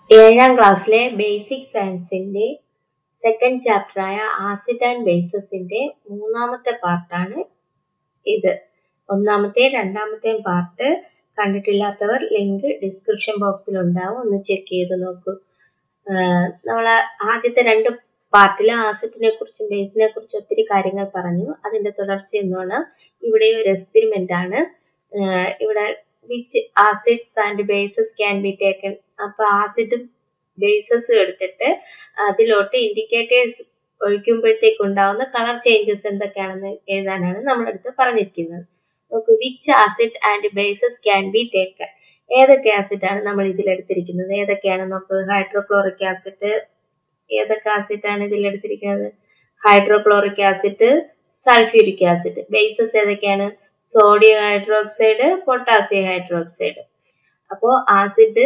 ഏഴാം ക്ലാസ്സിലെ ബേസിക് സയൻസിന്റെ സെക്കൻഡ് ചാപ്റ്ററായ ആസിഡ് ആൻഡ് ബേസസിന്റെ മൂന്നാമത്തെ പാർട്ടാണ് ഇത് ഒന്നാമത്തെ രണ്ടാമത്തെയും പാർട്ട് കണ്ടിട്ടില്ലാത്തവർ ലിങ്ക് ഡിസ്ക്രിപ്ഷൻ ബോക്സിൽ ഉണ്ടാവും ഒന്ന് ചെക്ക് ചെയ്ത് നോക്കൂ നമ്മൾ ആദ്യത്തെ രണ്ട് പാർട്ടിൽ ആസിഡിനെ കുറിച്ചും ബേസിനെ കുറിച്ചും ഒത്തിരി കാര്യങ്ങൾ പറഞ്ഞു അതിന്റെ തുടർച്ച എന്നാണ് ഇവിടെ ഒരു എക്സ്പെരിമെന്റ് ആണ് ആഹ് ഇവിടെ which acids and bases can be taken അപ്പൊ ആസിഡും ബേസസ് എടുത്തിട്ട് അതിലോട്ട് ഇൻഡിക്കേറ്റേഴ്സ് ഒഴിക്കുമ്പോഴത്തേക്ക് ഉണ്ടാവുന്ന കളർ ചേഞ്ചസ് എന്തൊക്കെയാണെന്ന് എഴുതാനാണ് നമ്മളടുത്ത് പറഞ്ഞിരിക്കുന്നത് നോക്കൂ which acid and bases can be taken ഏതൊക്കെ ആസിഡ് ആണ് നമ്മൾ ഇതിൽ എടുത്തിരിക്കുന്നത് ഏതൊക്കെയാണ് നമുക്ക് ഹൈഡ്രോക്ലോറിക് ആസിഡ് ഏതൊക്കെ ആസിഡ് ആണ് ഇതിൽ എടുത്തിരിക്കുന്നത് hydrochloric acid sulphuric acid bases ഏതൊക്കെയാണ് സോഡിയം ഹൈഡ്രോക്സൈഡ് പൊട്ടാസ്യം ഹൈഡ്രോക്സൈഡ് അപ്പോൾ ആസിഡ്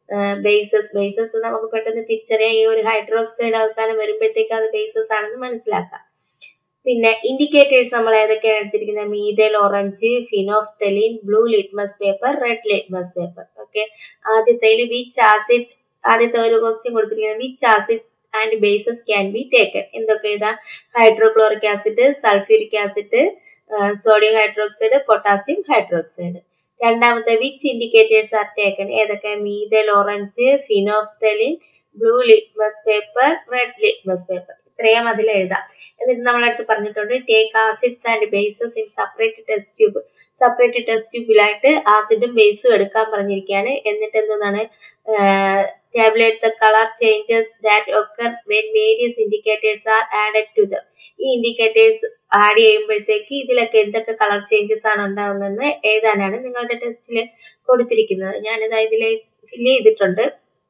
ബേസസ് ബേസസ് നമുക്ക് പെട്ടെന്ന് തിരിച്ചറിയാം ഈ ഒരു ഹൈഡ്രോക്സൈഡ് അവസാനം വരുമ്പോഴത്തേക്ക് അത് ബേസസ് ആണെന്ന് മനസ്സിലാക്കാം പിന്നെ ഇൻഡിക്കേറ്റേഴ്സ് നമ്മൾ ഏതൊക്കെയാണ് എടുത്തിരിക്കുന്നത് methyl orange phenolphthalein blue litmus paper red litmus paper okay ആദ്യത്തേൽ വിച്ച് ആസിഡ് ആദ്യത്തെ ഒരു ക്വസ്റ്റ്യൻ കൊടുത്തിരിക്കുന്നത് which acid and bases can be taken എന്തൊക്കെ ഇതാ hydrochloric acid sulphuric acid sodium hydroxide potassium hydroxide രണ്ടാമത്തെ വിച്ച് ഇൻഡിക്കേറ്റേഴ്സ് ആർ ടേക്കൺ ഏതൊക്കെ methyl orange phenolphthalein blue litmus paper red litmus paper ഇത്രയും അതിൽ എഴുതാം എന്നിട്ട് നമ്മളടുത്ത് പറഞ്ഞിട്ടുണ്ട് take acids and bases in separate test tube separate test ട്യൂബിലായിട്ട് ആസിഡും ബേസും എടുക്കാൻ പറഞ്ഞിരിക്കുകയാണ് എന്നിട്ട് എന്താണ് tabulate the colour changes that occur when various indicators are added to the ഈ ഇൻഡിക്കേറ്റേഴ്സ് ആഡ് ചെയ്യുമ്പോഴത്തേക്ക് ഇതിലൊക്കെ എന്തൊക്കെ കളർ ചേഞ്ചസ് ആണ് ഉണ്ടാകുന്നതെന്ന് എഴുതാനാണ് നിങ്ങളുടെ ടെസ്റ്റിൽ കൊടുത്തിരിക്കുന്നത് ഞാനിത് ഇതിൽ ഫില്ല് ചെയ്തിട്ടുണ്ട്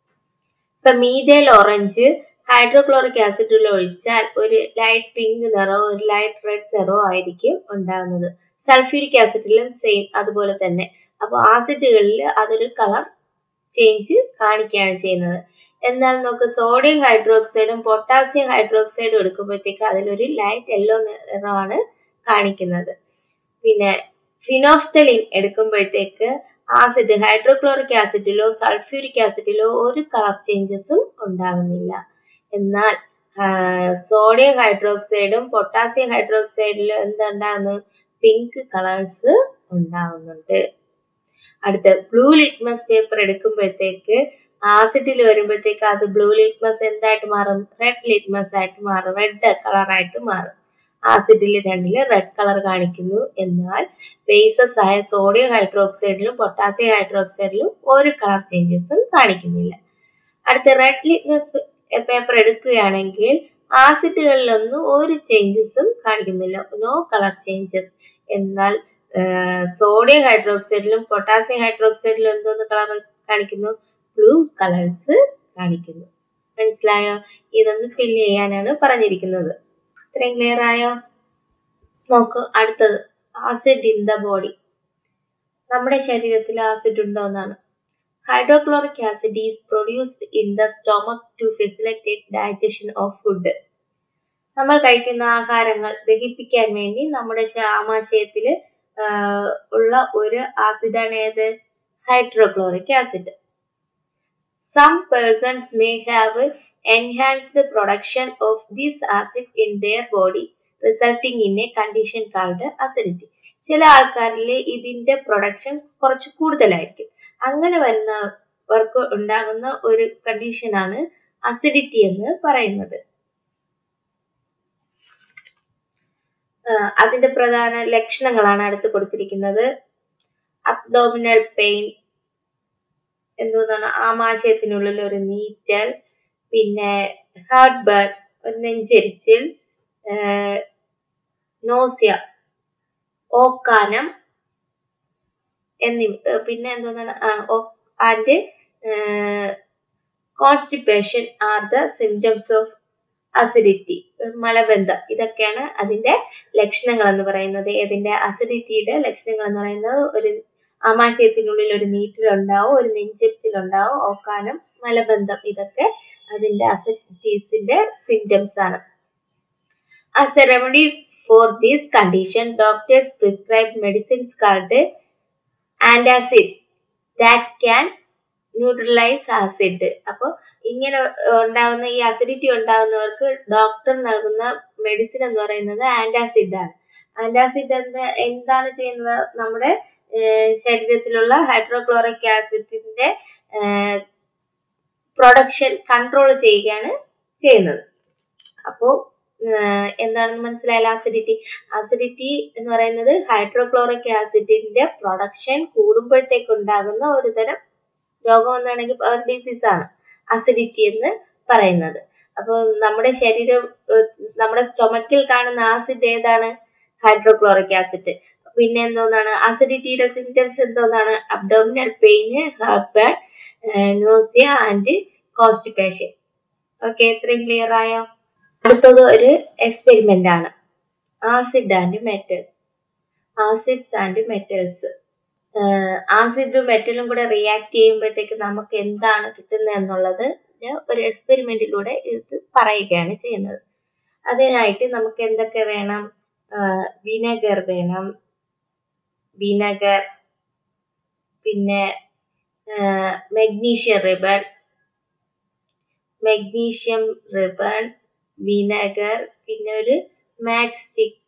ഇപ്പൊ മീതേൽ ഓറഞ്ച് ഹൈഡ്രോക്ലോറിക് ആസിഡിൽ ഒഴിച്ചാൽ ഒരു ലൈറ്റ് പിങ്ക് നിറവും ഒരു ലൈറ്റ് റെഡ് നിറവും ആയിരിക്കും ഉണ്ടാകുന്നത് സൾഫ്യൂരിക് ആസിഡിലും സെയിം അതുപോലെ തന്നെ അപ്പോൾ ആസിഡുകളിൽ അതൊരു കളർ ചേഞ്ച് കാണിക്കുകയാണ് ചെയ്യുന്നത് എന്നാൽ നമുക്ക് സോഡിയം ഹൈഡ്രോക്സൈഡും പൊട്ടാസ്യം ഹൈഡ്രോക്സൈഡും എടുക്കുമ്പോഴത്തേക്ക് അതിലൊരു ലൈറ്റ് യെല്ലോ നിറമാണ് കാണിക്കുന്നത് പിന്നെ ഫിനോഫ്തലിൻ എടുക്കുമ്പോഴത്തേക്ക് ആസിഡ് ഹൈഡ്രോക്ലോറിക് ആസിഡിലോ സൾഫ്യൂരിക് ആസിഡിലോ ഒരു കളർ ചേഞ്ചസും ഉണ്ടാകുന്നില്ല എന്നാൽ സോഡിയം ഹൈഡ്രോക്സൈഡും പൊട്ടാസ്യം ഹൈഡ്രോക്സൈഡിലും എന്തുണ്ടാകുന്നു പിങ്ക് കളേഴ്സ് ഉണ്ടാകുന്നുണ്ട് അടുത്ത ബ്ലൂ ലിറ്റ്മസ് പേപ്പർ എടുക്കുമ്പോഴത്തേക്ക് ആസിഡിൽ വരുമ്പോഴത്തേക്ക് അത് ബ്ലൂ ലിറ്റ്മസ് എന്തായിട്ട് മാറും റെഡ് ലിറ്റ്മസ് ആയിട്ട് മാറും റെഡ് കളറായിട്ട് മാറും ആസിഡിൽ രണ്ടില് റെഡ് കളർ കാണിക്കുന്നു എന്നാൽ ബേസസ് ആയ സോഡിയം ഹൈഡ്രോക്സൈഡിലും പൊട്ടാസ്യം ഹൈഡ്രോക്സൈഡിലും ഒരു കളർ ചേഞ്ചസും കാണിക്കുന്നില്ല അടുത്ത റെഡ് ലിറ്റ്മസ് പേപ്പർ എടുക്കുകയാണെങ്കിൽ ആസിഡുകളിലൊന്നും ഒരു ചേഞ്ചസും കാണിക്കുന്നില്ല നോ കളർ ചേഞ്ചസ് എന്നാൽ സോഡിയം ഹൈഡ്രോക്സൈഡിലും പൊട്ടാസ്യം ഹൈഡ്രോക്സൈഡിലും എന്തോന്ന് കളർ കാണിക്കുന്നു ബ്ലൂ കളേഴ്സ് കാണിക്കുന്നു മനസ്സിലായോ ഇതൊന്ന് ഫില്ല് ചെയ്യാനാണ് പറഞ്ഞിരിക്കുന്നത് ഇത്രയും ക്ലിയർ ആയോ നോക്ക് അടുത്തത് ആസിഡ് ഇൻ ദ ബോഡി നമ്മുടെ ശരീരത്തിൽ ആസിഡ് ഉണ്ടോ എന്നാണ് hydrochloric acid is produced in the stomach to facilitate digestion of food നമ്മൾ കഴിക്കുന്ന ആഹാരങ്ങൾ ദഹിപ്പിക്കാൻ വേണ്ടി നമ്മുടെ ആമാശയത്തിൽ ഉള്ള ഒരു ആസിഡാണ് ഏത് hydrochloric acid some persons may have enhanced production of this acid in their body resulting in a condition called acidity ചില ആൾക്കാരിൽ ഇതിന്റെ പ്രൊഡക്ഷൻ കുറച്ച് കൂടുതലായിരിക്കും അങ്ങനെ വരുന്നവർക്ക് ഉണ്ടാകുന്ന ഒരു കണ്ടീഷനാണ് അസിഡിറ്റി എന്ന് പറയുന്നത് അതിന്റെ പ്രധാന ലക്ഷണങ്ങളാണ് അടുത്ത് കൊടുത്തിരിക്കുന്നത് അബ്ഡോമിനൽ പെയിൻ എന്തോന്നാണ് ആമാശയത്തിനുള്ളിൽ ഒരു നീറ്റൽ പിന്നെ ഹാർട്ട് ബേൺ ഒരു നെഞ്ചരിച്ചിൽ നോസിയ ഓക്കാനം എന്നിവ പിന്നെ എന്തോന്നാണ് and constipation are the symptoms of acidity മലബന്ധം ഇതൊക്കെയാണ് അതിന്റെ ലക്ഷണങ്ങൾ എന്ന് പറയുന്നത് ഏതിന്റെ അസിഡിറ്റിയുടെ ലക്ഷണങ്ങൾ എന്ന് പറയുന്നത് ഒരു ആമാശയത്തിനുള്ളിൽ ഒരു നീറ്റിലുണ്ടാവും ഒരു നെഞ്ചരിച്ചിലുണ്ടാവും ഓക്കാനം മലബന്ധം ഇതൊക്കെ അതിന്റെ അസിഡിറ്റീസിന്റെ സിംറ്റംസ് ആണ് as a remedy for this condition doctors prescribe medicines called antacid that can neutralize acid അപ്പോൾ ഇങ്ങനെ ഉണ്ടാകുന്ന ഈ അസിഡിറ്റി ഉണ്ടാകുന്നവർക്ക് ഡോക്ടർ നൽകുന്ന മെഡിസിൻ എന്ന് പറയുന്നത് ആന്റാസിഡ് ആണ് ആന്റാസിഡ് എന്താ എന്താണ് ചെയ്യുന്നത് നമ്മുടെ ശരീരത്തിലുള്ള ഹൈഡ്രോക്ലോറിക് ആസിഡിന്റെ പ്രൊഡക്ഷൻ കൺട്രോൾ ചെയ്യുകയാണ് ചെയ്യുന്നത് അപ്പോൾ എന്താണെന്ന് മനസ്സിലായാലും ആസിഡിറ്റി ആസിഡിറ്റി എന്ന് പറയുന്നത് ഹൈഡ്രോക്ലോറിക് ആസിഡിന്റെ പ്രൊഡക്ഷൻ കൂടുമ്പോഴത്തേക്ക് ഉണ്ടാകുന്ന ഒരു തരം രോഗം എന്നാണെങ്കിൽ ഒരു ഡിസീസ് ആണ് അസിഡിറ്റി എന്ന് പറയുന്നത് അപ്പോൾ നമ്മുടെ ശരീരം നമ്മുടെ സ്റ്റൊമക്കിൽ കാണുന്ന ആസിഡ് ഏതാണ് ഹൈഡ്രോക്ലോറിക് ആസിഡ് പിന്നെ എന്തോന്നാണ് അസിഡിറ്റിയുടെ സിംറ്റംസ് എന്തോന്നാണ് abdominal pain heart nausea and constipation okay ഇത്രയും ക്ലിയർ ആയോ അടുത്തത് ഒരു എക്സ്പെരിമെന്റ് ആണ് acid and metal acids and metals ആസിഡും മെറ്റലും കൂടെ റിയാക്ട് ചെയ്യുമ്പോഴത്തേക്ക് നമുക്ക് എന്താണ് കിട്ടുന്നത് എന്നുള്ളത് ഒരു എക്സ്പെരിമെന്റിലൂടെ ഇത് പറയുകയാണ് ചെയ്യുന്നത് അതിനായിട്ട് നമുക്ക് എന്തൊക്കെ വേണം വിനെഗർ വേണം വിനെഗർ പിന്നെ magnesium ribbon magnesium ribbon vinegar പിന്നെ ഒരു മാച്ച് സ്റ്റിക്ക്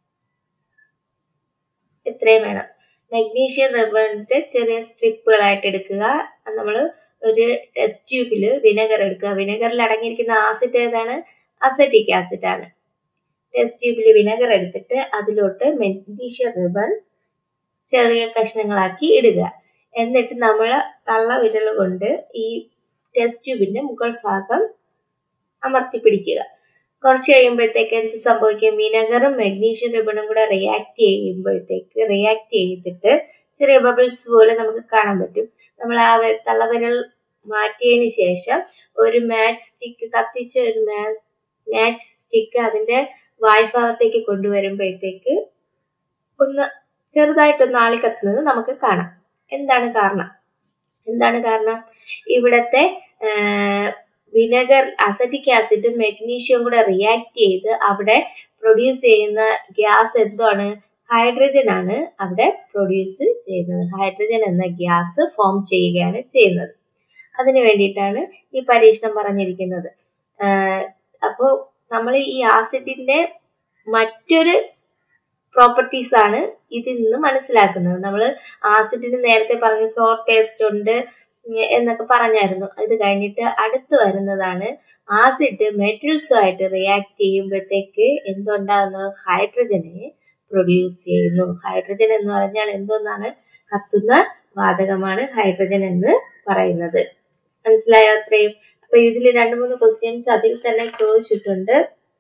ഇത്രയും വേണം മഗ്നീഷ്യം റബ്ബറിന്റെ ചെറിയ സ്ട്രിപ്പുകളായിട്ട് എടുക്കുക നമ്മൾ ഒരു ടെസ്റ്റ് ട്യൂബിൽ വിനെഗർ എടുക്കുക വിനെഗറിൽ അടങ്ങിയിരിക്കുന്ന ആസിഡ് ഏതാണ് അസറ്റിക് ആസിഡ് ആണ് ടെസ്റ്റ് ട്യൂബിൽ വിനെഗർ എടുത്തിട്ട് അതിലോട്ട് മഗ്നീഷ്യം റിബൺ ചെറിയ കഷ്ണങ്ങളാക്കി ഇടുക എന്നിട്ട് നമ്മൾ തള്ള വിരൽ കൊണ്ട് ഈ ടെസ്റ്റ് ട്യൂബിന്റെ മുകൾ ഭാഗം അമർത്തി പിടിക്കുക കുറച്ച് കഴിയുമ്പോഴത്തേക്ക് എന്ത് സംഭവിക്കും വിനെഗറും മഗ്നീഷ്യം റിബണും കൂടെ റിയാക്ട് ചെയ്യുമ്പോഴത്തേക്ക് റിയാക്ട് ചെയ്തിട്ട് ചെറിയ ബബിൾസ് പോലെ നമുക്ക് കാണാൻ പറ്റും നമ്മൾ ആ തള്ളവിരൽ മാറ്റിയതിന് ശേഷം ഒരു മാച്ച് സ്റ്റിക്ക് കത്തിച്ച ഒരു മാച്ച് സ്റ്റിക്ക് അതിന്റെ വായ്ഭാഗത്തേക്ക് കൊണ്ടുവരുമ്പോഴത്തേക്ക് ഒന്ന് ചെറുതായിട്ടൊന്ന് ആളി കത്തുന്നത് നമുക്ക് കാണാം എന്താണ് കാരണം എന്താണ് കാരണം ഇവിടത്തെ വിനെഗർ അസറ്റിക് ആസിഡും മെഗ്നീഷ്യവും കൂടെ റിയാക്ട് ചെയ്ത് അവിടെ പ്രൊഡ്യൂസ് ചെയ്യുന്ന ഗ്യാസ് എന്താണ് ഹൈഡ്രജൻ ആണ് അവിടെ പ്രൊഡ്യൂസ് ചെയ്യുന്നത് ഹൈഡ്രജൻ എന്ന ഗ്യാസ് ഫോം ചെയ്യുകയാണ് ചെയ്യുന്നത് അതിന് വേണ്ടിയിട്ടാണ് ഈ പരീക്ഷണം പറഞ്ഞിരിക്കുന്നത് അപ്പോൾ നമ്മൾ ഈ ആസിഡിന്റെ മറ്റൊരു പ്രോപ്പർട്ടീസ് ആണ് ഇതിൽ നിന്ന് മനസ്സിലാക്കുന്നത് നമ്മൾ ആസിഡിന് നേരത്തെ പറഞ്ഞു സോർ ടേസ്റ്റ് ഉണ്ട് എന്നൊക്കെ പറഞ്ഞായിരുന്നു ഇത് കഴിഞ്ഞിട്ട് അടുത്ത് വരുന്നതാണ് ആസിഡ് മെറ്റൽസുമായിട്ട് റിയാക്ട് ചെയ്യുമ്പോഴത്തേക്ക് എന്തുണ്ടാകുന്നു ഹൈഡ്രജനെ പ്രൊഡ്യൂസ് ചെയ്യുന്നു ഹൈഡ്രജൻ എന്ന് പറഞ്ഞാൽ എന്തോന്നാണ് കത്തുന്ന വാതകമാണ് ഹൈഡ്രജൻ എന്ന് പറയുന്നത് മനസ്സിലായോ അത്രയും അപ്പൊ ഇതിൽ രണ്ട് മൂന്ന് ക്വസ്റ്റ്യൻസ് അതിൽ തന്നെ ചോദിച്ചിട്ടുണ്ട്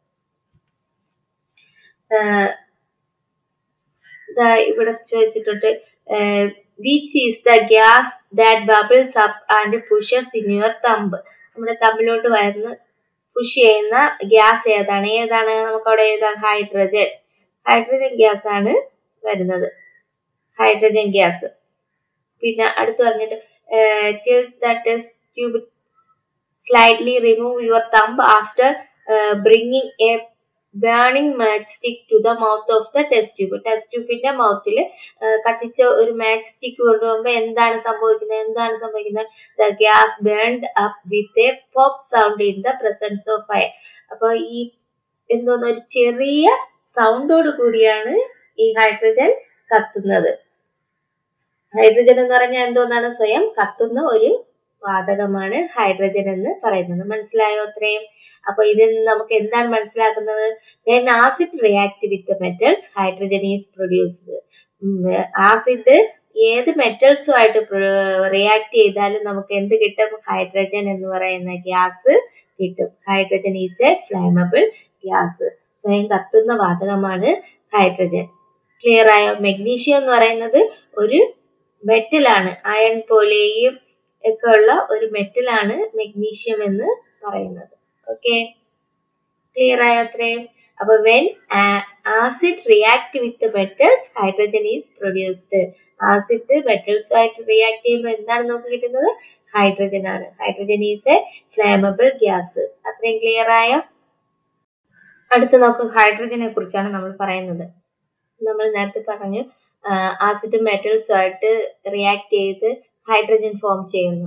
ഇവിടെ ചോദിച്ചിട്ടുണ്ട് which is the gas that bubbles up and pushes in your thumb നമ്മുടെ തമ്പിലോട്ട് വരുന്ന പുഷ് ചെയ്യുന്ന ഗ്യാസ് ഏതാണ് ഏതാണ് നമുക്ക് അവിടെ എഴുതാം ഹൈഡ്രജൻ ഹൈഡ്രജൻ ഗ്യാസ് ആണ് വരുന്നത് ഹൈഡ്രജൻ ഗ്യാസ് പിന്നെ അടുത്ത് പറഞ്ഞിട്ട് tilt the test tube slightly remove your thumb after bringing a burning match stick to the mouth of the test tube test ട്യൂബിന്റെ മൗത്തിൽ കത്തിച്ച ഒരു മാച്ച് സ്റ്റിക്ക് കൊണ്ടുപോകുമ്പോൾ എന്താണ് സംഭവിക്കുന്നത് എന്താണ് സംഭവിക്കുന്നത് the gas burned up with a pop sound in the presence of fire അപ്പോൾ ഈ എന്തോന്ന് ഒരു ചെറിയ സൗണ്ടോട് കൂടിയാണ് ഈ ഹൈഡ്രജൻ കത്തുന്നത് ഹൈഡ്രജൻ എന്ന് പറഞ്ഞാൽ എന്തോന്നാണ് സ്വയം കത്തുന്ന ഒരു വാതകമാണ് ഹൈഡ്രജൻ എന്ന് പറയുന്നത് മനസ്സിലായോ അത്രയും അപ്പൊ ഇതിൽ നിന്ന് നമുക്ക് എന്താണ് മനസ്സിലാക്കുന്നത് when acid react with metals hydrogen is produced acid ഏത് മെറ്റൽസുമായിട്ട് റിയാക്ട് ചെയ്താലും നമുക്ക് എന്ത് കിട്ടും ഹൈഡ്രജൻ എന്ന് പറയുന്ന ഗ്യാസ് കിട്ടും hydrogen is a flammable gas സ്വയം കത്തുന്ന വാതകമാണ് ഹൈഡ്രജൻ ക്ലിയർ ആയോ മെഗ്നീഷ്യം എന്ന് പറയുന്നത് ഒരു മെറ്റലാണ് അയൺ പോലെയും ഒക്കെ ഉള്ള ഒരു മെറ്റലാണ് മെഗ്നീഷ്യം എന്ന് പറയുന്നത് ഓക്കെ ക്ലിയർ ആയോ അത്രയും അപ്പൊ when acid react with metals hydrogen is produced acid മെറ്റൽസുമായിട്ട് റിയാക്ട് ചെയ്യുമ്പോൾ എന്താണ് നമുക്ക് കിട്ടുന്നത് ഹൈഡ്രജൻ ആണ് hydrogen is a flammable gas അത്രയും ക്ലിയർ ആയോ അടുത്ത് നമുക്ക് ഹൈഡ്രജനെ കുറിച്ചാണ് നമ്മൾ പറയുന്നത് നമ്മൾ നേരത്തെ പറഞ്ഞു ആസിഡ് മെറ്റൽസുമായിട്ട് റിയാക്ട് ചെയ്ത് ഹൈഡ്രജൻ ഫോം ചെയ്യുന്നു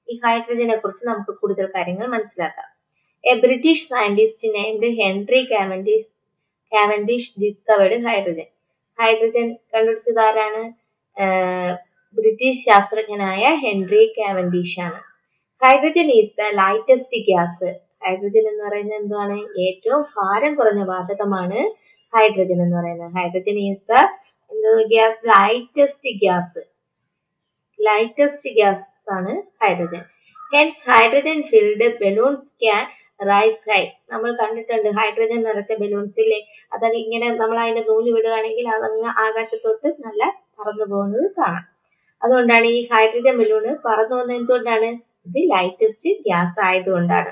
ഈ ഹൈഡ്രജനെ കുറിച്ച് നമുക്ക് കൂടുതൽ കാര്യങ്ങൾ മനസ്സിലാക്കാം a British scientist named Henry Cavendish Cavendish discovered hydrogen hydrogen കണ്ടുപിടിച്ചത് ആരാണ് ബ്രിട്ടീഷ് ശാസ്ത്രജ്ഞനായ ഹെൻറി കാവൻഡിഷ് ആണ് hydrogen is the lightest gas hydrogen എന്ന് പറയുന്നത് എന്താണ് ഏറ്റവും ഭാരം കുറഞ്ഞ വാതകമാണ് ഹൈഡ്രജൻ എന്ന് പറയുന്നത് hydrogen is the gas lightest gas lightest gas ആണ് hydrogen hence hydrogen filled balloons can rise high നമ്മൾ കണ്ടിട്ടുണ്ട് ഹൈഡ്രജൻ നിറച്ച ബലൂൺസിലെ അതൊക്കെ ഇങ്ങനെ നമ്മൾ അതിന്റെ നൂല് വിടുകയാണെങ്കിൽ അതങ്ങ് ആകാശത്തോട്ട് നല്ല പറന്നു പോകുന്നത് കാണാം അതുകൊണ്ടാണ് ഈ ഹൈഡ്രജൻ ബലൂണ് പറന്നു പോകുന്നത് എന്തുകൊണ്ടാണ് ഇത് ലൈറ്റസ്റ്റ് ഗ്യാസ് ആയതുകൊണ്ടാണ്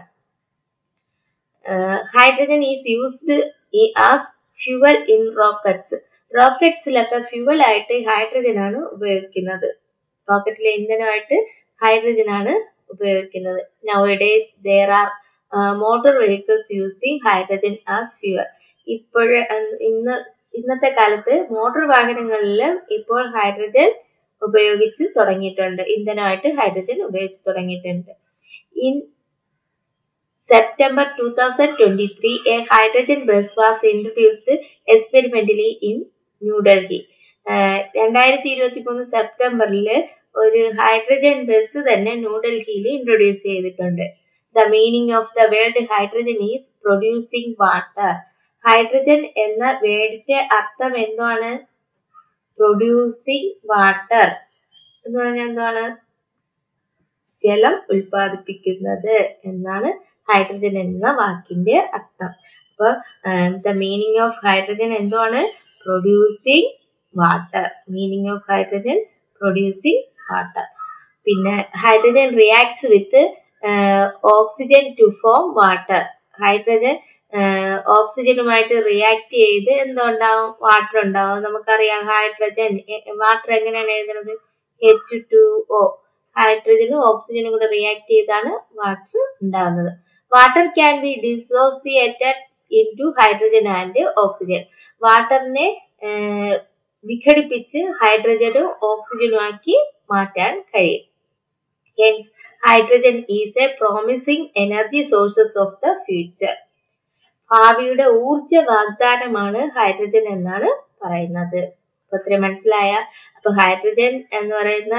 hydrogen is used as fuel in rockets റോക്കറ്റ്സിലൊക്കെ ഫ്യൂവൽ ആയിട്ട് ഹൈഡ്രജൻ ആണ് ഉപയോഗിക്കുന്നത് റോക്കറ്റിലെ ഇന്ധനമായിട്ട് ഹൈഡ്രജൻ ആണ് ഉപയോഗിക്കുന്നത് nowadays there are motor vehicles using hydrogen as fuel ഇപ്പോഴ് ഇന്ന് ഇന്നത്തെ കാലത്ത് മോട്ടോർ വാഹനങ്ങളിൽ ഇപ്പോൾ ഹൈഡ്രജൻ ഉപയോഗിച്ച് തുടങ്ങിയിട്ടുണ്ട് ഇന്ധനമായിട്ട് ഹൈഡ്രജൻ ഉപയോഗിച്ച് തുടങ്ങിയിട്ടുണ്ട് in September two thousand twenty three a hydrogen bus was introduced experimentally in New Delhi രണ്ടായിരത്തി ഇരുപത്തി മൂന്ന് സെപ്റ്റംബറിൽ ഒരു ഹൈഡ്രജൻ ബസ് തന്നെ ന്യൂഡൽഹിയിൽ ഇൻട്രൊഡ്യൂസ് ചെയ്തിട്ടുണ്ട് the meaning of the word hydrogen is producing water hydrogen എന്ന വേർഡിന്റെ അർത്ഥം എന്താണ് പ്രൊഡ്യൂസിങ് വാട്ടർ എന്ന് പറഞ്ഞാൽ എന്താണ് ജലം ഉൽപ്പാദിപ്പിക്കുന്നത് എന്നാണ് ഹൈഡ്രജൻ എന്ന വാക്കിന്റെ അർത്ഥം അപ്പൊ ദ മീനിങ് ഓഫ് ഹൈഡ്രജൻ എന്താണ് producing water meaning of hydrogen producing water പിന്നെ hydrogen reacts with oxygen to form water hydrogen ഓക്സിജനുമായിട്ട് റിയാക്ട് ചെയ്ത് എന്തുണ്ടാവും വാട്ടർ ഉണ്ടാവും നമുക്കറിയാം ഹൈഡ്രജൻ വാട്ടർ എങ്ങനെയാണ് എഴുതുന്നത് എച്ച് ടു ഒ ഹൈഡ്രജനും ഓക്സിജനും കൂടെ റിയാക്ട് ചെയ്താണ് വാട്ടർ ഉണ്ടാകുന്നത് water can be dissociated into hydrogen and oxygen വാട്ടറിനെ വിഘടിപ്പിച്ച് ഹൈഡ്രജനും ഓക്സിജനും ആക്കി മാറ്റാൻ കഴിയും hence hydrogen is a promising energy sources of the future ഭാവിയുടെ ഊർജ വാഗ്ദാനമാണ് ഹൈഡ്രജൻ എന്നാണ് പറയുന്നത് അപ്പൊ ഇത്രയും മനസ്സിലായ അപ്പൊ ഹൈഡ്രജൻ എന്ന് പറയുന്ന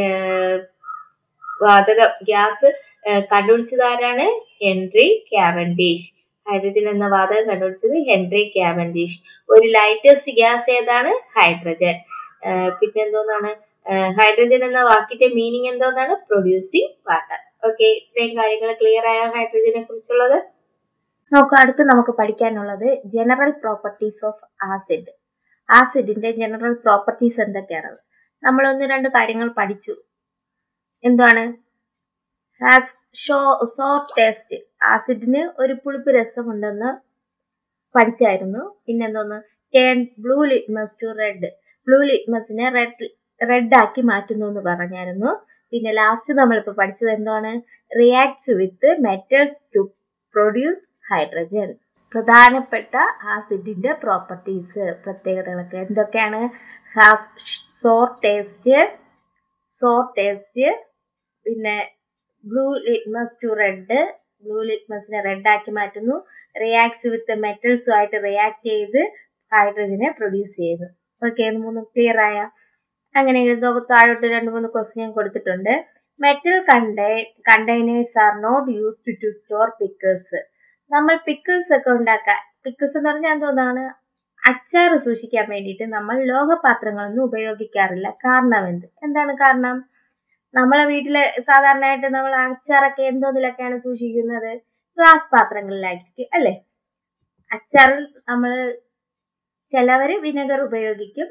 വാതക ഗ്യാസ് കണ്ടുപിടിച്ചത് ആരാണ് ഹെൻറി കാവൻഡിഷ് ഹൈഡ്രജൻ എന്ന വാതകം കണ്ടുപിടിച്ചത് ഹെൻറി കാവൻഡിഷ് ഒരു ലൈറ്റസ്റ്റ് ഗ്യാസ് ഏതാണ് ഹൈഡ്രജൻ പിന്നെ എന്തോന്നാണ് ഹൈഡ്രജൻ എന്ന വാക്കിന്റെ മീനിങ് എന്തോന്നാണ് പ്രൊഡ്യൂസിങ് വാട്ടർ ഓക്കെ ഇത്രയും കാര്യങ്ങൾ ക്ലിയർ ആയ ഹൈഡ്രജനെ കുറിച്ചുള്ളത് നോക്കാം അടുത്ത് നമുക്ക് പഠിക്കാനുള്ളത് ജനറൽ പ്രോപ്പർട്ടീസ് ഓഫ് ആസിഡ് ആസിഡിന്റെ ജനറൽ പ്രോപ്പർട്ടീസ് എന്തൊക്കെയാണ് നമ്മൾ ഒന്ന് രണ്ട് കാര്യങ്ങൾ പഠിച്ചു എന്താണ് ഹാസ് ഷോ സോ ടേസ്റ്റ് ആസിഡിന് ഒരു പുളിപ്പ് രസമുണ്ടെന്ന് പഠിച്ചായിരുന്നു പിന്നെന്തോന്ന് turn blue litmus to red blue ലിറ്റ്മസിനെ റെഡ് റെഡ് ആക്കി മാറ്റുന്നു എന്ന് പറഞ്ഞായിരുന്നു പിന്നെ ലാസ്റ്റ് നമ്മളിപ്പോൾ പഠിച്ചത് എന്താണ് reacts with metals to produce hydrogen പ്രധാനപ്പെട്ട ആസിഡിന്റെ പ്രോപ്പർട്ടീസ് പ്രത്യേകതകളൊക്കെ എന്തൊക്കെയാണ് has sour taste sour taste പിന്നെ blue litmus to red blue ലിറ്റ്മസിനെ റെഡ് ആക്കി മാറ്റുന്നു റിയാക്ട്സ് വിത്ത് മെറ്റൽസുമായിട്ട് റിയാക്ട് ചെയ്ത് ഹൈഡ്രജനെ പ്രൊഡ്യൂസ് ചെയ്യുന്നു ഓക്കെ മൂന്ന് ക്ലിയർ ആയ അങ്ങനെ താഴോട്ട് രണ്ട് മൂന്ന് ക്വസ്റ്റ്യൻ കൊടുത്തിട്ടുണ്ട് മെറ്റൽ കണ്ടൈ containers are not used to store pickles നമ്മൾ പിക്കിൾസ് ഒക്കെ ഉണ്ടാക്കാൻ പിക്കിൾസ് എന്ന് പറഞ്ഞാൽ എന്തോന്നാണ് അച്ചാർ സൂക്ഷിക്കാൻ വേണ്ടിയിട്ട് നമ്മൾ ലോഹപാത്രങ്ങളൊന്നും ഉപയോഗിക്കാറില്ല കാരണം എന്ത് എന്താണ് കാരണം നമ്മളെ വീട്ടിലെ സാധാരണയായിട്ട് നമ്മൾ അച്ചാറൊക്കെ എന്തോന്നിലൊക്കെയാണ് സൂക്ഷിക്കുന്നത് ഗ്ലാസ് പാത്രങ്ങളിലായിരിക്കും അല്ലേ അച്ചാറിൽ നമ്മൾ ചിലവര് വിനെഗർ ഉപയോഗിക്കും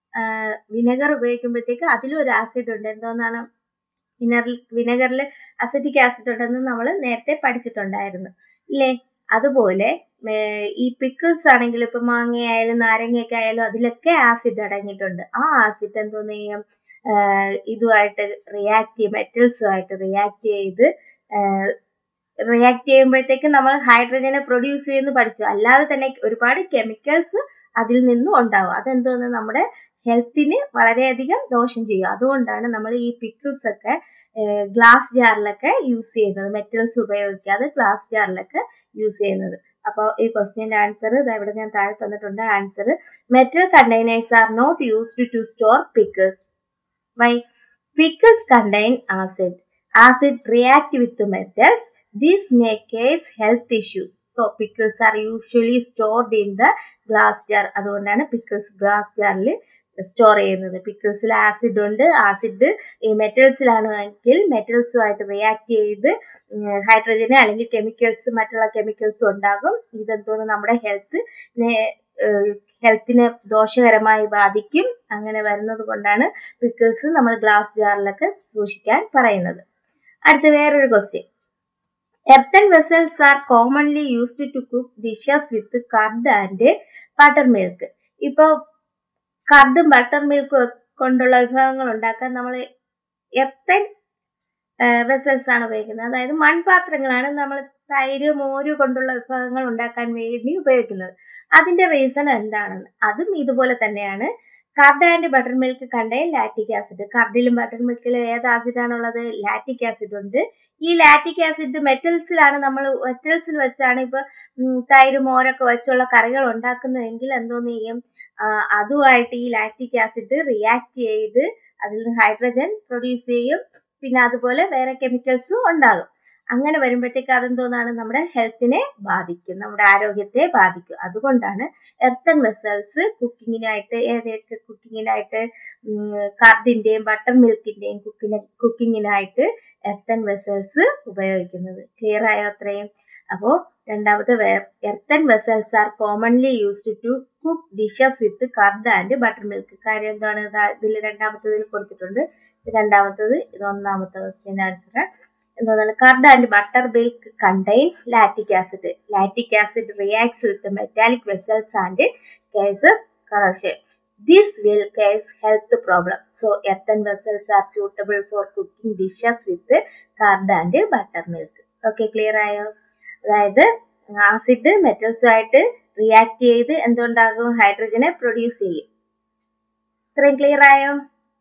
വിനെഗർ ഉപയോഗിക്കുമ്പോഴത്തേക്ക് അതിലും ഒരു ആസിഡ് ഉണ്ട് എന്തോന്നാണ് വിനറിൽ വിനെഗറിൽ അസിറ്റിക് ആസിഡ് ഉണ്ടെന്ന് നമ്മൾ നേരത്തെ പഠിച്ചിട്ടുണ്ടായിരുന്നു ഇല്ലേ അതുപോലെ ഈ പിക്കിൾസ് ആണെങ്കിലും ഇപ്പൊ മാങ്ങയായാലും നാരങ്ങയൊക്കെ ആയാലും അതിലൊക്കെ ആസിഡ് അടങ്ങിയിട്ടുണ്ട് ആ ആസിഡ് എന്തോന്ന് ചെയ്യും ഇതുമായിട്ട് റിയാക്ട് ചെയ്യും മെറ്റൽസുമായിട്ട് റിയാക്ട് ചെയ്ത് റിയാക്ട് ചെയ്യുമ്പോഴത്തേക്ക് നമ്മൾ ഹൈഡ്രജനെ പ്രൊഡ്യൂസ് ചെയ്യുമെന്ന് പഠിച്ചു അല്ലാതെ തന്നെ ഒരുപാട് കെമിക്കൽസ് അതിൽ നിന്നും ഉണ്ടാവും അതെന്തോന്ന് നമ്മുടെ ഹെൽത്തിന് വളരെയധികം ദോഷം ചെയ്യും അതുകൊണ്ടാണ് നമ്മൾ ഈ പിക്കിൾസ് ഒക്കെ ഗ്ലാസ് ജാറിലൊക്കെ യൂസ് ചെയ്യുന്നത് മെറ്റൽസ് ഉപയോഗിക്കാതെ ഗ്ലാസ് ജാറിലൊക്കെ യൂസ് ചെയ്യുന്നത് അപ്പോൾ ഈ ക്വസ്റ്റ്യൻ്റെ ആൻസർ ഇവിടെ ഞാൻ താഴെ തന്നിട്ടുണ്ട് answer metal containers are not used to store pickles why pickles contain acid acid react with metals this may cause health issues so pickles are usually stored in the glass jar അതുകൊണ്ടാണ് pickles glass ജാറിൽ store ചെയ്യുന്നത് പിക്കിൾസിൽ acid ഉണ്ട് acid ഈ മെറ്റൽസിലാണെങ്കിൽ മെറ്റൽസുമായിട്ട് react ചെയ്ത് ഹൈഡ്രജന് അല്ലെങ്കിൽ chemicals മറ്റുള്ള കെമിക്കൽസും ഉണ്ടാകും ഇതെന്തോന്ന് നമ്മുടെ ഹെൽത്ത് ഹെൽത്തിനെ ദോഷകരമായി ബാധിക്കും അങ്ങനെ വരുന്നത് കൊണ്ടാണ് പിക്കിൾസ് നമ്മൾ ഗ്ലാസ് ജാറിലൊക്കെ സൂക്ഷിക്കാൻ പറയുന്നത് അടുത്ത വേറൊരു question earthen vessels are commonly used to cook dishes with curd and butter milk ഇപ്പോൾ കർഡും ബട്ടർ മിൽക്കും കൊണ്ടുള്ള വിഭവങ്ങൾ ഉണ്ടാക്കാൻ നമ്മൾ എർത്തൻ വെസൽസ് ആണ് ഉപയോഗിക്കുന്നത് അതായത് മൺപാത്രങ്ങളാണ് നമ്മൾ തൈര് മോര് കൊണ്ടുള്ള വിഭവങ്ങൾ ഉണ്ടാക്കാൻ വേണ്ടി ഉപയോഗിക്കുന്നത് അതിന്റെ റീസൺ എന്താണെന്ന് അതും ഇതുപോലെ തന്നെയാണ് curd and butter milk contain lactic acid കർഡിലും ബട്ടർ മിൽക്കിലും ഏത് ആസിഡാണുള്ളത് ലാറ്റിക് ആസിഡ് ഉണ്ട് ഈ ലാറ്റിക് ആസിഡ് മെറ്റൽസിലാണ് നമ്മൾ മെറ്റൽസിൽ വെച്ചാണ് ഇപ്പൊ തൈര് മോരൊക്കെ വെച്ചുള്ള കറികൾ ഉണ്ടാക്കുന്നതെങ്കിൽ എന്തോന്ന് ചെയ്യും അതുമായിട്ട് ഈ ലാക്റ്റിക് ആസിഡ് റിയാക്ട് ചെയ്ത് അതിൽ നിന്ന് ഹൈഡ്രജൻ പ്രൊഡ്യൂസ് ചെയ്യും പിന്നെ അതുപോലെ വേറെ കെമിക്കൽസും ഉണ്ടാകും അങ്ങനെ വരുമ്പോഴത്തേക്ക് അതെന്തോന്നാണ് നമ്മുടെ ഹെൽത്തിനെ ബാധിക്കും നമ്മുടെ ആരോഗ്യത്തെ ബാധിക്കും അതുകൊണ്ടാണ് എർത്തൻ വെസൽസ് കുക്കിങ്ങിനായിട്ട് ഏതൊക്കെ കുക്കിങ്ങിനായിട്ട് കർഡിന്റെയും ബട്ടർ മിൽക്കിന്റെയും കുക്കിന് കുക്കിങ്ങിനായിട്ട് എർത്തൻ വെസൽസ് ഉപയോഗിക്കുന്നത് ക്ലിയർ ആയോ അത്രയും അപ്പോൾ രണ്ടാമത്തെ earthen vessels are commonly used to cook dishes with curd and butter milk കാര്യം എന്താണ് ഇതിൽ രണ്ടാമത്തതിൽ കൊടുത്തിട്ടുണ്ട് രണ്ടാമത്തത് ഇത് ഒന്നാമത്തെ ക്വസ്റ്റ്യൻ ആൻസർ എന്താണ് curd and butter milk contain lactic acid lactic acid reacts with metallic vessels and causes corrosion this will cause health problem so earthen vessels are suitable for cooking dishes with curd and butter milk okay clear ആയോ അതായത് acid മെറ്റൽസുമായിട്ട് react ചെയ്ത് എന്തുണ്ടാകും ഹൈഡ്രജനെ produce ചെയ്യും ഇത്രയും clear ആയോ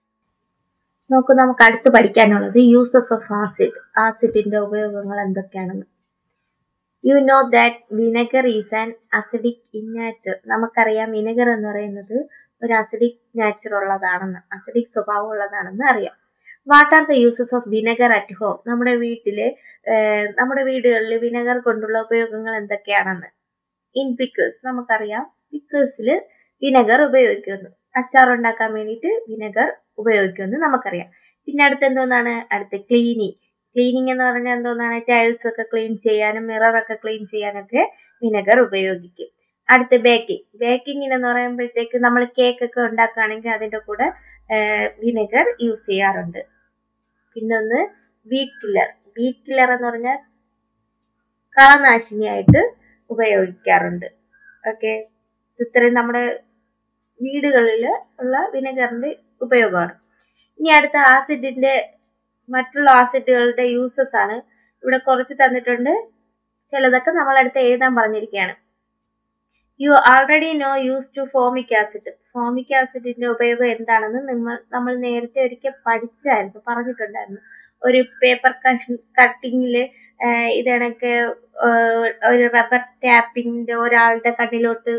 നോക്കൂ നമുക്ക് അടുത്ത് പഠിക്കാനുള്ളത് യൂസസ് ഓഫ് ആസിഡ് ആസിഡിന്റെ ഉപയോഗങ്ങൾ എന്തൊക്കെയാണെന്ന് you know that vinegar is an acidic in nature നമുക്കറിയാം വിനെഗർ എന്ന് പറയുന്നത് ഒരു അസിഡിക് നാച്ചർ ഉള്ളതാണെന്ന് അസിഡിക് സ്വഭാവം ഉള്ളതാണെന്ന് അറിയാം what are the uses of vinegar at home നമ്മുടെ വീട്ടില് നമ്മുടെ വീടുകളിൽ വിനെഗർ കൊണ്ടുള്ള ഉപയോഗങ്ങൾ എന്തൊക്കെയാണെന്ന് ഇൻ പിക്കിൾസ് നമുക്കറിയാം പിക്കിൾസിൽ വിനെഗർ ഉപയോഗിക്കുന്നു അച്ചാർ ഉണ്ടാക്കാൻ വേണ്ടിയിട്ട് വിനെഗർ ഉപയോഗിക്കുമെന്ന് നമുക്കറിയാം പിന്നെ അടുത്ത് എന്തോന്നാണ് അടുത്ത് ക്ലീനിങ് ക്ലീനിങ് എന്ന് പറഞ്ഞാൽ എന്തോന്നാണ് ടൈൽസ് ഒക്കെ ക്ലീൻ ചെയ്യാനും മിറർ ഒക്കെ ക്ലീൻ ചെയ്യാനൊക്കെ വിനെഗർ ഉപയോഗിക്കും അടുത്ത് ബേക്കിംഗ് ബേക്കിംഗ് എന്ന് പറയുമ്പോഴത്തേക്ക് നമ്മൾ കേക്ക് ഒക്കെ ഉണ്ടാക്കുകയാണെങ്കിൽ അതിൻ്റെ കൂടെ വിനെഗർ യൂസ് ചെയ്യാറുണ്ട് പിന്നൊന്ന് വീറ്റ് കില്ലർ വീറ്റ് കില്ലർ എന്ന് പറഞ്ഞാൽ കളനാശിനിയായിട്ട് ഉപയോഗിക്കാറുണ്ട് ഓക്കെ ഇത്രയും നമ്മുടെ വീടുകളിൽ ഉള്ള വിനെഗറിന്റെ ഉപയോഗമാണ് ഇനി അടുത്ത ആസിഡിന്റെ മറ്റുള്ള ആസിഡുകളുടെ യൂസസ് ആണ് ഇവിടെ കുറച്ച് തന്നിട്ടുണ്ട് ചിലതൊക്കെ നമ്മളടുത്ത് എഴുതാൻ പറഞ്ഞിരിക്കുകയാണ് you already know use to formic acid formic ആസിഡിന്റെ ഉപയോഗം എന്താണെന്ന് നമ്മൾ നമ്മൾ നേരത്തെ ഒരിക്കൽ പഠിച്ചായിരുന്നു പറഞ്ഞിട്ടുണ്ടായിരുന്നു ഒരു പേപ്പർ കട്ടിങ്ങിൽ ഇതണക്ക് ഒരു റബ്ബർ ടാപ്പിങ്ങിന്റെ ഒരാളുടെ കണ്ണിലോട്ട്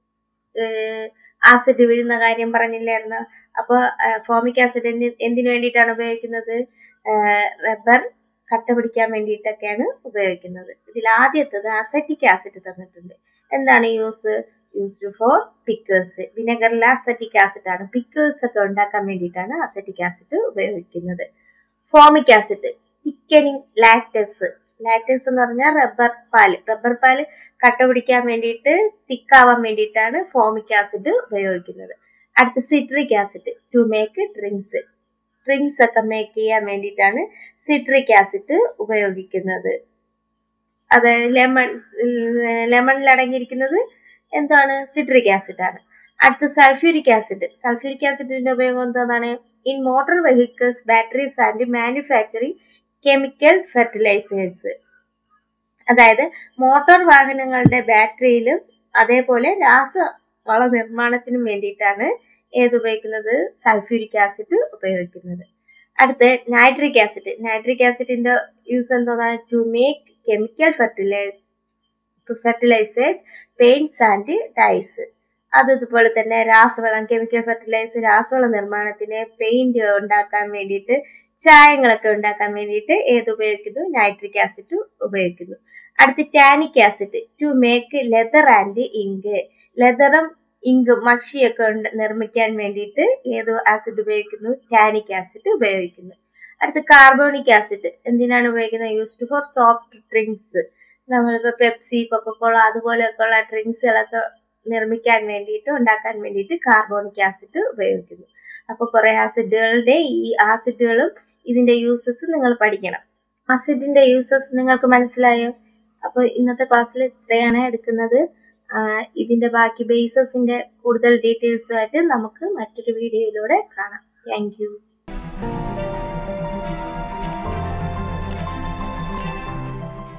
ആസിഡ് വീഴുന്ന കാര്യം പറഞ്ഞില്ലായിരുന്നു അപ്പോൾ ഫോമിക് ആസിഡ് എന്തിനു വേണ്ടിയിട്ടാണ് ഉപയോഗിക്കുന്നത് റബ്ബർ കട്ട പിടിക്കാൻ വേണ്ടിയിട്ടൊക്കെയാണ് ഉപയോഗിക്കുന്നത് ഇതിൽ ആദ്യത്തത് അസറ്റിക് ആസിഡ് തന്നിട്ടുണ്ട് എന്താണ് യൂസ് യൂസ്ഡ് ഫോർ പിക്കിൾസ് വിനെഗറിൽ അസറ്റിക് ആസിഡ് ആണ് പിക്കിൾസ് ഒക്കെ ഉണ്ടാക്കാൻ വേണ്ടിയിട്ടാണ് അസറ്റിക് ആസിഡ് ഉപയോഗിക്കുന്നത് formic acid thickening latex latex എന്ന് പറഞ്ഞാൽ റബ്ബർ പാല് റബ്ബർ പാല് കട്ട പിടിക്കാൻ വേണ്ടിയിട്ട് തിക്കാവാൻ വേണ്ടിയിട്ടാണ് ഫോമിക് ആസിഡ് ഉപയോഗിക്കുന്നത് അടുത്ത citric acid to make drinks drinks ഒക്കെ മേക്ക് ചെയ്യാൻ വേണ്ടിയിട്ടാണ് സിട്രിക് ആസിഡ് ഉപയോഗിക്കുന്നത് അത് ലെമൺ ലെമണിൽ അടങ്ങിയിരിക്കുന്നത് എന്താണ് സിട്രിക് ആസിഡ് ആണ് അടുത്ത സൾഫ്യൂരിക് ആസിഡ് സൾഫ്യൂരിക് ആസിഡിന്റെ ഉപയോഗം എന്താണ് in motor vehicles batteries and manufacturing chemical fertilizers അതായത് മോട്ടോർ വാഹനങ്ങളുടെ ബാറ്ററിയിലും അതേപോലെ രാസവള നിർമ്മാണത്തിനും വേണ്ടിയിട്ടാണ് ഏത് ഉപയോഗിക്കുന്നത് സൾഫ്യൂരിക് ആസിഡ് ഉപയോഗിക്കുന്നത് അടുത്ത് നൈട്രിക് ആസിഡ് നൈട്രിക് ആസിഡിന്റെ യൂസ് എന്താണ് to make chemical fertilize fertilizers paints and dyes അത് ഇതുപോലെ തന്നെ രാസവളം കെമിക്കൽ ഫെർട്ടിലൈസർ രാസവള നിർമ്മാണത്തിന് പെയിന്റ് ഉണ്ടാക്കാൻ വേണ്ടിയിട്ട് ചായങ്ങളൊക്കെ ഉണ്ടാക്കാൻ വേണ്ടിയിട്ട് ഏത് ഉപയോഗിക്കുന്നു നൈട്രിക് ആസിഡ് ഉപയോഗിക്കുന്നു അടുത്ത് tannic acid to make leather and ink ലെതറും ഇങ്കും മഷിയൊക്കെ ഉണ്ട് നിർമ്മിക്കാൻ വേണ്ടിയിട്ട് ഏത് ആസിഡ് ഉപയോഗിക്കുന്നു ടാനിക് ആസിഡ് ഉപയോഗിക്കുന്നു അടുത്ത് കാർബോണിക് ആസിഡ് എന്തിനാണ് ഉപയോഗിക്കുന്നത് യൂസ്ഡ് ഫോർ സോഫ്റ്റ് ഡ്രിങ്ക്സ് നമ്മളിപ്പോൾ പെപ്സി കൊക്കക്കോള അതുപോലെയൊക്കെയുള്ള ഡ്രിങ്ക്സുകളൊക്കെ നിർമ്മിക്കാൻ വേണ്ടിയിട്ട് ഉണ്ടാക്കാൻ വേണ്ടിയിട്ട് കാർബോണിക് ആസിഡ് ഉപയോഗിക്കുന്നു അപ്പോൾ കുറേ ആസിഡുകളുടെ ഈ ആസിഡുകളും ഇതിന്റെ യൂസസ് നിങ്ങൾ പഠിക്കണം ആസിഡിന്റെ യൂസസ് നിങ്ങൾക്ക് മനസ്സിലായോ അപ്പോൾ ഇന്നത്തെ ക്ലാസ്സിൽ ഇത്രയാണ് എടുക്കുന്നത് ഇതിന്റെ ബാക്കി ബേസസിന്റെ കൂടുതൽ ഡീറ്റെയിൽസുമായിട്ട് നമുക്ക് മറ്റൊരു വീഡിയോയിലൂടെ കാണാം താങ്ക്